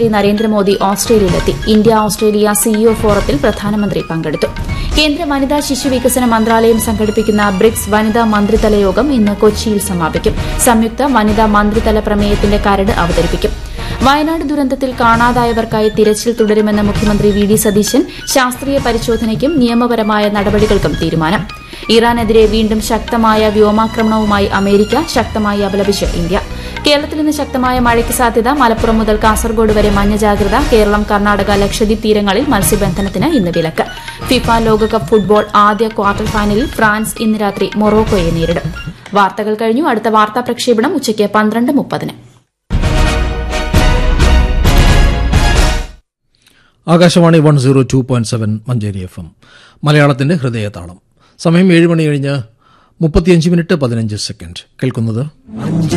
പ്രധാനമന്ത്രി നരേന്ദ്രമോദി ഓസ്ട്രേലിയയിലെത്തി India Australia CEO ഫോറത്തിൽ പ്രധാനമന്ത്രി പങ്കെടുത്തു കേന്ദ്ര വനിതാ ശിശു വികസന മന്ത്രാലയം സംഘടിപ്പിക്കുന്ന ബ്രിക്സ് വനിതാ മന്ത്രിതല യോഗം ഇന്ന് കൊച്ചിയിൽ സമാപിക്കും സംയുക്ത വനിതാ മന്ത്രിതല പ്രമേയത്തിന്റെ കരട് അവതരിപ്പിക്കും വയനാട് ദുരന്തത്തിൽ കാണാതായവർക്കായി തിരച്ചിൽ തുടരുമെന്ന് മുഖ്യമന്ത്രി വി ഡി സതീശൻ ശാസ്ത്രീയ പരിശോധനയ്ക്കും നിയമപരമായ നടപടികൾക്കും തീരുമാനം ഇറാനെതിരെ വീണ്ടും ശക്തമായ വ്യോമാക്രമണവുമായി അമേരിക്ക ശക്തമായി അപലപിച്ച് ഇന്ത്യ കേരളത്തിൽ ഇന്ന് ശക്തമായ മഴയ്ക്ക് സാധ്യത മലപ്പുറം മുതൽ കാസർഗോഡ് വരെ മഞ്ഞ ജാഗ്രത കേരളം കർണാടക ലക്ഷദ്വീപ് തീരങ്ങളിൽ മത്സ്യബന്ധനത്തിന് ഇന്ന് വിലക്ക് ഫിഫ ലോകകപ്പ് ഫുട്ബോൾ ആദ്യ ക്വാർട്ടർ ഫൈനലിൽ ഫ്രാൻസ് ഇന്ന് രാത്രി മൊറോക്കോയെ നേരിടും വാർത്തകൾ കഴിഞ്ഞു അടുത്ത വാർത്താ പ്രക്ഷേപണം ഉച്ചയ്ക്ക് പന്ത്രണ്ട് മുപ്പതിന് Akashvani one zero two point seven Manjeri F M മലയാളത്തിന്റെ ഹൃദയതാളം സമയം ഏഴ് മണി കഴിഞ്ഞ് മുപ്പത്തിയഞ്ച് മിനിറ്റ് പതിനഞ്ച് സെക്കൻഡ് കേൾക്കുന്നത്